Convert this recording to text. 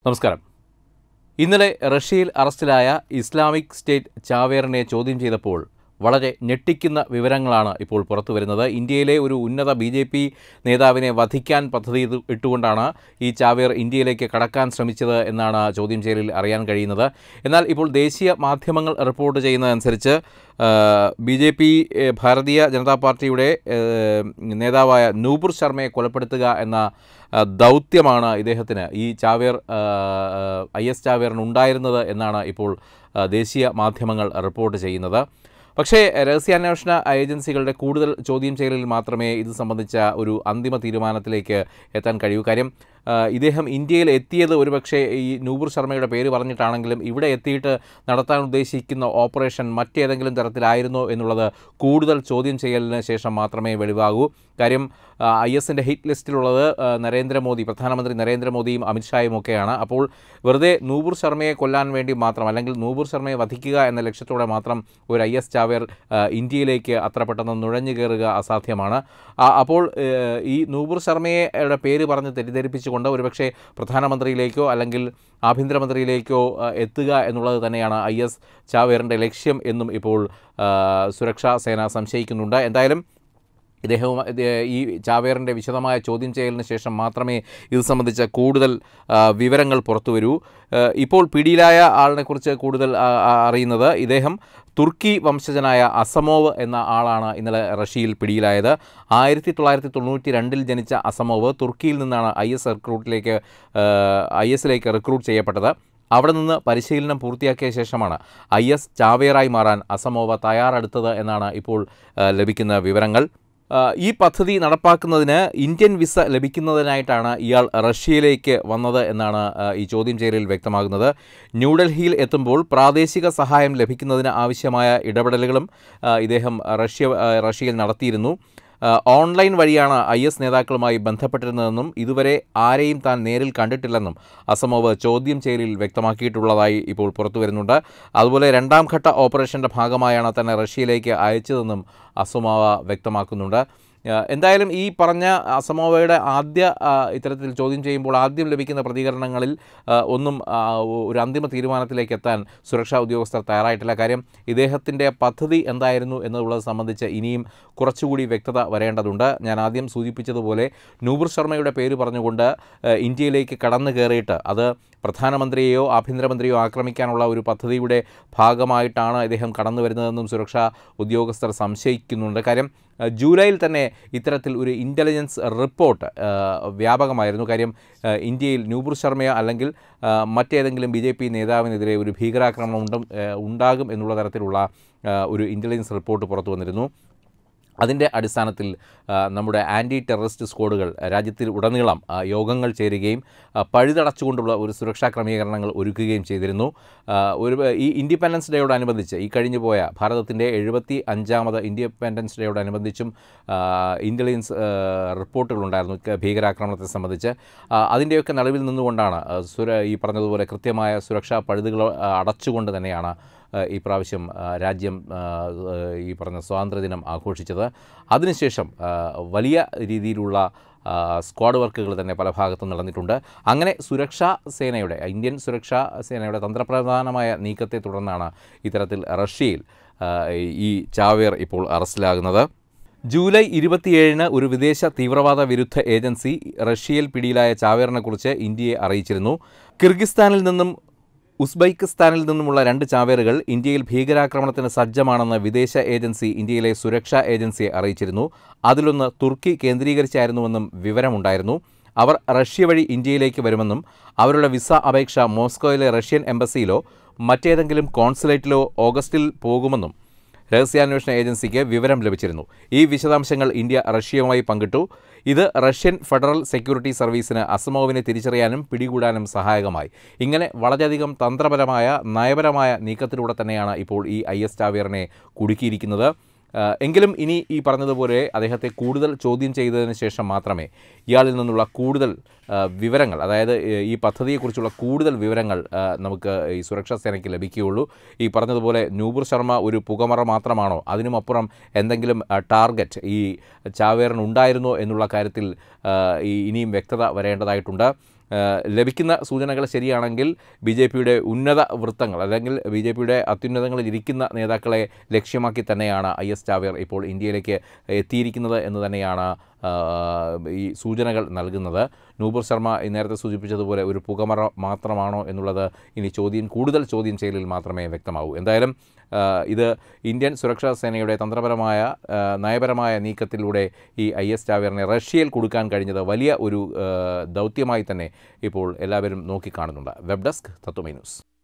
നമസ്കാരം ഇന്നലെ റഷ്യയിൽ അറസ്റ്റിലായ ഇസ്ലാമിക് സ്റ്റേറ്റ് ചാവേറിനെ ചോദ്യം ചെയ്തപ്പോൾ വളരെ ഞെട്ടിക്കുന്ന വിവരങ്ങളാണ് ഇപ്പോൾ പുറത്തു വരുന്നത് ഇന്ത്യയിലെ ഒരു ഉന്നത ബി ജെ പി നേതാവിനെ വധിക്കാൻ പദ്ധതി ഇത് ഇട്ടുകൊണ്ടാണ് ഈ ചാവേർ ഇന്ത്യയിലേക്ക് കടക്കാൻ ശ്രമിച്ചത് എന്നാണ് ചോദ്യം ചെയ്യലിൽ അറിയാൻ കഴിയുന്നത് എന്നാൽ ഇപ്പോൾ ദേശീയ മാധ്യമങ്ങൾ റിപ്പോർട്ട് ചെയ്യുന്നതനുസരിച്ച് B J P Bharatiya Janata പാർട്ടിയുടെ ഏഹ്, നേതാവായ നൂപുർ ശർമ്മയെ കൊലപ്പെടുത്തുക എന്ന ആ, ദൗത്യമാണ് ഇദ്ദേഹത്തിന് ഈ ചാവേർ ഐ എസ് ചാവേറിന് ഉണ്ടായിരുന്നത് എന്നാണ് ഇപ്പോൾ ആ, ദേശീയ മാധ്യമങ്ങൾ റിപ്പോർട്ട് ചെയ്യുന്നത് പക്ഷേ രഹസ്യാന്വേഷണ ഏജൻസികളുടെ കൂടുതൽ ചോദ്യം ചെയ്യലിൽ മാത്രമേ ഇത് സംബന്ധിച്ച ഒരു അന്തിമ തീരുമാനത്തിലേക്ക് എത്താൻ കഴിയൂ കാര്യം ആ, ഇദ്ദേഹം ഇന്ത്യയിൽ എത്തിയത് ഒരുപക്ഷെ ഈ നൂപുർ ശർമ്മയുടെ പേര് പറഞ്ഞിട്ടാണെങ്കിലും ഇവിടെ എത്തിയിട്ട് നടത്താൻ ഉദ്ദേശിക്കുന്ന ഓപ്പറേഷൻ മറ്റേതെങ്കിലും തരത്തിലായിരുന്നോ എന്നുള്ളത് കൂടുതൽ ചോദ്യം ചെയ്യലിന് ശേഷം മാത്രമേ വെളിവാകൂ കാര്യം ഐ എസിൻ്റെ ഹിറ്റ് ലിസ്റ്റിലുള്ളത് ആ, നരേന്ദ്രമോദി പ്രധാനമന്ത്രി നരേന്ദ്രമോദിയും അമിത്ഷായും ഒക്കെയാണ് അപ്പോൾ വെറുതെ നൂപുർ ശർമ്മയെ കൊല്ലാൻ വേണ്ടി മാത്രം അല്ലെങ്കിൽ നൂപുർ ശർമ്മയെ വധിക്കുക എന്ന ലക്ഷ്യത്തോടെ മാത്രം ഒരു ഐ എസ് ചാവേർ ആ, ഇന്ത്യയിലേക്ക് അത്ര പെട്ടെന്ന് നുഴഞ്ഞു കയറുക അസാധ്യമാണ് ആ, അപ്പോൾ ഏഹ്, ഈ നൂപുർ ശർമ്മയുടെ പേര് പറഞ്ഞ് തെറ്റിദ്ധരിപ്പിച്ചുകൊണ്ട് ഒരുപക്ഷെ പ്രധാനമന്ത്രിയിലേക്കോ അല്ലെങ്കിൽ ആഭ്യന്തരമന്ത്രിയിലേക്കോ ആ, എത്തുക എന്നുള്ളത് തന്നെയാണ് ഐ എസ് ചാവേറിൻ്റെ ലക്ഷ്യം എന്നും ഇപ്പോൾ ആ, സുരക്ഷാ സേന സംശയിക്കുന്നുണ്ട് എന്തായാലും ഇദ്ദേഹവും ഇത് ഈ ചാവേറിൻ്റെ വിശദമായ ചോദ്യം ചെയ്യലിന് ശേഷം മാത്രമേ ഇത് സംബന്ധിച്ച കൂടുതൽ ആ, വിവരങ്ങൾ പുറത്തു വരൂ ആ, ഇപ്പോൾ പിടിയിലായ ആളിനെക്കുറിച്ച് കൂടുതൽ ആ, ആ, അറിയുന്നത് ഇദ്ദേഹം തുർക്കി വംശജനായ അസമോവ് എന്ന ആളാണ് ഇന്നലെ റഷ്യയിൽ പിടിയിലായത് ആയിരത്തി തൊള്ളായിരത്തി തൊണ്ണൂറ്റി രണ്ടിൽ ജനിച്ച അസമോവ് തുർക്കിയിൽ നിന്നാണ് ഐ എസ് റിക്രൂട്ടിലേക്ക് ഐ എസിലേക്ക് റിക്രൂട്ട് ചെയ്യപ്പെട്ടത് അവിടെ നിന്ന് പരിശീലനം പൂർത്തിയാക്കിയ ശേഷമാണ് ഐ എസ് ചാവേറായി മാറാൻ അസമോവ തയ്യാറെടുത്തത് എന്നാണ് ഇപ്പോൾ ആ, ലഭിക്കുന്ന വിവരങ്ങൾ ആ, ഈ പദ്ധതി നടപ്പാക്കുന്നതിന് ഇന്ത്യൻ വിസ ലഭിക്കുന്നതിനായിട്ടാണ് ഇയാൾ റഷ്യയിലേക്ക് വന്നത് എന്നാണ് ആ, ഈ ചോദ്യം ചെയ്യലിൽ വ്യക്തമാകുന്നത് ന്യൂഡൽഹിയിൽ എത്തുമ്പോൾ പ്രാദേശിക സഹായം ലഭിക്കുന്നതിന് ആവശ്യമായ ഇടപെടലുകളും ആ, ഇദ്ദേഹം റഷ്യ ആ, റഷ്യയിൽ നടത്തിയിരുന്നു ആ, ഓൺലൈൻ വഴിയാണ് ഐ എസ് നേതാക്കളുമായി ബന്ധപ്പെട്ടിരുന്നതെന്നും ഇതുവരെ ആരെയും താൻ നേരിൽ കണ്ടിട്ടില്ലെന്നും അസമോവ് ചോദ്യം ചെയ്യലിൽ വ്യക്തമാക്കിയിട്ടുള്ളതായി ഇപ്പോൾ പുറത്തു വരുന്നുണ്ട് അതുപോലെ രണ്ടാം ഘട്ട ഓപ്പറേഷൻ്റെ ഭാഗമായാണ് തന്നെ റഷ്യയിലേക്ക് അയച്ചതെന്നും അസമോവ വ്യക്തമാക്കുന്നുണ്ട് ആ, എന്തായാലും ഈ പറഞ്ഞ അസമോവയുടെ ആദ്യ ആ, ഇത്തരത്തിൽ ചോദ്യം ചെയ്യുമ്പോൾ ആദ്യം ലഭിക്കുന്ന പ്രതികരണങ്ങളിൽ ആ, ഒന്നും ആ, ഒരു അന്തിമ തീരുമാനത്തിലേക്ക് എത്താൻ സുരക്ഷാ ഉദ്യോഗസ്ഥർ തയ്യാറായിട്ടില്ല കാര്യം ഇദ്ദേഹത്തിൻ്റെ പദ്ധതി എന്തായിരുന്നു എന്നുള്ളത് സംബന്ധിച്ച് ഇനിയും കുറച്ചുകൂടി വ്യക്തത വരേണ്ടതുണ്ട് ഞാൻ ആദ്യം സൂചിപ്പിച്ചതുപോലെ നൂബുർ ശർമ്മയുടെ പേര് പറഞ്ഞുകൊണ്ട് ആ, ഇന്ത്യയിലേക്ക് കടന്നു കയറിയിട്ട് അത് പ്രധാനമന്ത്രിയെയോ ആഭ്യന്തരമന്ത്രിയോ ആക്രമിക്കാനുള്ള ഒരു പദ്ധതിയുടെ ഭാഗമായിട്ടാണ് ഇദ്ദേഹം കടന്നു വരുന്നതെന്നും സുരക്ഷാ ഉദ്യോഗസ്ഥർ സംശയിക്കുന്നുണ്ട് കാര്യം ആ, ജൂലൈയിൽ തന്നെ ഇത്തരത്തിൽ ഒരു ഇൻ്റലിജൻസ് റിപ്പോർട്ട് ആ, വ്യാപകമായിരുന്നു കാര്യം ആ, ഇന്ത്യയിൽ നൂപുർ ശർമ്മയോ അല്ലെങ്കിൽ ആ, മറ്റേതെങ്കിലും ബി ജെ പി നേതാവിനെതിരെ ഒരു ഭീകരാക്രമണം ഉണ്ടും ആ, ഉണ്ടാകും എന്നുള്ള തരത്തിലുള്ള ആ, ഒരു ഇൻ്റലിജൻസ് റിപ്പോർട്ട് പുറത്തു വന്നിരുന്നു അതിൻ്റെ അടിസ്ഥാനത്തിൽ ആ, നമ്മുടെ ആൻറ്റി ടെററിസ്റ്റ് സ്ക്വാഡുകൾ രാജ്യത്തിൽ ഉടനീളം ആ, യോഗങ്ങൾ ചേരുകയും ആ, പഴുതടച്ചുകൊണ്ടുള്ള ഒരു സുരക്ഷാ ക്രമീകരണങ്ങൾ ഒരുക്കുകയും ചെയ്തിരുന്നു ആ, ഒരു ഈ ഇൻഡിപെൻഡൻസ് ഡേയോടനുബന്ധിച്ച് ഈ കഴിഞ്ഞു പോയ ഭാരതത്തിൻ്റെ എഴുപത്തി അഞ്ചാമത് ഇൻഡിപെൻഡൻസ് ഡേയോടനുബന്ധിച്ചും ഇൻ്റലിജൻസ് റിപ്പോർട്ടുകളുണ്ടായിരുന്നു ക- ഭീകരാക്രമണത്തെ സംബന്ധിച്ച് ആ, അതിൻ്റെയൊക്കെ നടുവിൽ നിന്നുകൊണ്ടാണ് ആ, സുര ഈ പറഞ്ഞതുപോലെ കൃത്യമായ സുരക്ഷാ പഴുതുകൾ ആ, അടച്ചുകൊണ്ട് തന്നെയാണ് ആ, ഈ പ്രാവശ്യം ആ, രാജ്യം ആ, ആ, ഈ പറഞ്ഞ സ്വാതന്ത്ര്യദിനം ആഘോഷിച്ചത് അതിനുശേഷം ആ, വലിയ രീതിയിലുള്ള ആ, സ്ക്വാഡ് വർക്കുകൾ തന്നെ പല ഭാഗത്തും നടന്നിട്ടുണ്ട് അങ്ങനെ സുരക്ഷാ സേനയുടെ ഇന്ത്യൻ സുരക്ഷാ സേനയുടെ തന്ത്രപ്രധാനമായ നീക്കത്തെ തുടർന്നാണ് ഇത്തരത്തിൽ റഷ്യയിൽ ആ, ഈ ചാവേർ ഇപ്പോൾ അറസ്റ്റിലാകുന്നത് ജൂലൈ ഇരുപത്തിയേഴിന് ഒരു വിദേശ തീവ്രവാദ വിരുദ്ധ ഏജൻസി റഷ്യയിൽ പിടിയിലായ ചാവേറിനെക്കുറിച്ച് ഇന്ത്യയെ അറിയിച്ചിരുന്നു കിർഗിസ്ഥാനിൽ നിന്നും ഉസ്ബെക്കിസ്ഥാനിൽ നിന്നുമുള്ള രണ്ട് ചാവേറുകൾ ഇന്ത്യയിൽ ഭീകരാക്രമണത്തിന് സജ്ജമാണെന്ന് വിദേശ ഏജൻസി ഇന്ത്യയിലെ സുരക്ഷാ ഏജൻസിയെ അറിയിച്ചിരുന്നു അതിലൊന്ന് തുർക്കി കേന്ദ്രീകരിച്ചായിരുന്നുവെന്നും വിവരമുണ്ടായിരുന്നു അവർ റഷ്യ വഴി ഇന്ത്യയിലേക്ക് വരുമെന്നും അവരുടെ വിസ അപേക്ഷ മോസ്കോയിലെ റഷ്യൻ എംബസിയിലോ മറ്റേതെങ്കിലും കോൺസുലേറ്റിലോ ഓഗസ്റ്റിൽ പോകുമെന്നും രഹസ്യാന്വേഷണ ഏജൻസിക്ക് വിവരം ലഭിച്ചിരുന്നു ഈ വിശദാംശങ്ങൾ ഇന്ത്യ റഷ്യയുമായി പങ്കിട്ടു ഇത് റഷ്യൻ ഫെഡറൽ സെക്യൂരിറ്റി സർവീസിന് അസമോവിനെ തിരിച്ചറിയാനും പിടികൂടാനും സഹായകമായി ഇങ്ങനെ വളരെയധികം തന്ത്രപരമായ നയപരമായ നീക്കത്തിലൂടെ തന്നെയാണ് ഇപ്പോൾ ഈ ഐ എസ് ചാവേറിനെ കുടുക്കിയിരിക്കുന്നത് ആ, എങ്കിലും ഇനി ഈ പറഞ്ഞതുപോലെ അദ്ദേഹത്തെ കൂടുതൽ ചോദ്യം ചെയ്തതിന് ശേഷം മാത്രമേ ഇയാളിൽ നിന്നുള്ള കൂടുതൽ ആ, വിവരങ്ങൾ അതായത് ഏ, ഈ പദ്ധതിയെക്കുറിച്ചുള്ള കൂടുതൽ വിവരങ്ങൾ ആ, നമുക്ക് ഈ സുരക്ഷാ സേനയ്ക്ക് ലഭിക്കുകയുള്ളൂ ഈ പറഞ്ഞതുപോലെ നൂപുർ ശർമ്മ ഒരു പുകമറ മാത്രമാണോ അതിനുമപ്പുറം എന്തെങ്കിലും ആ, ടാർഗറ്റ് ഈ ചാവേറിന് ഉണ്ടായിരുന്നോ എന്നുള്ള കാര്യത്തിൽ ആ, ഈ ഇനിയും വ്യക്തത വരേണ്ടതായിട്ടുണ്ട് ആ, ലഭിക്കുന്ന സൂചനകൾ ശരിയാണെങ്കിൽ ബി ജെ പിയുടെ ഉന്നത വൃത്തങ്ങൾ അല്ലെങ്കിൽ ബി ജെ പിയുടെ അത്യുന്നതങ്ങളിൽ ഇരിക്കുന്ന നേതാക്കളെ ലക്ഷ്യമാക്കി തന്നെയാണ് ഐ എസ് ചാവേർ ഇപ്പോൾ ഇന്ത്യയിലേക്ക് എത്തിയിരിക്കുന്നത് എന്ന് തന്നെയാണ് ആ, ഈ സൂചനകൾ നൽകുന്നത് നൂപുർ ശർമ്മ ഈ നേരത്തെ സൂചിപ്പിച്ചതുപോലെ ഒരു പുകമറ മാത്രമാണോ എന്നുള്ളത് ഇനി ചോദ്യം കൂടുതൽ ചോദ്യം ചെയ്യലിൽ മാത്രമേ വ്യക്തമാവൂ എന്തായാലും ആ, ഇത് ഇന്ത്യൻ സുരക്ഷാ സേനയുടെ തന്ത്രപരമായ ആ, നയപരമായ നീക്കത്തിലൂടെ ഈ ഐ എസ് ചാവേറിനെ റഷ്യയിൽ കൊടുക്കാൻ കഴിഞ്ഞത് വലിയ ഒരു ആ, ദൗത്യമായി തന്നെ ഇപ്പോൾ എല്ലാവരും നോക്കിക്കാണുന്നുണ്ട് വെബ് ഡെസ്ക് തത്വമൈ ന്യൂസ്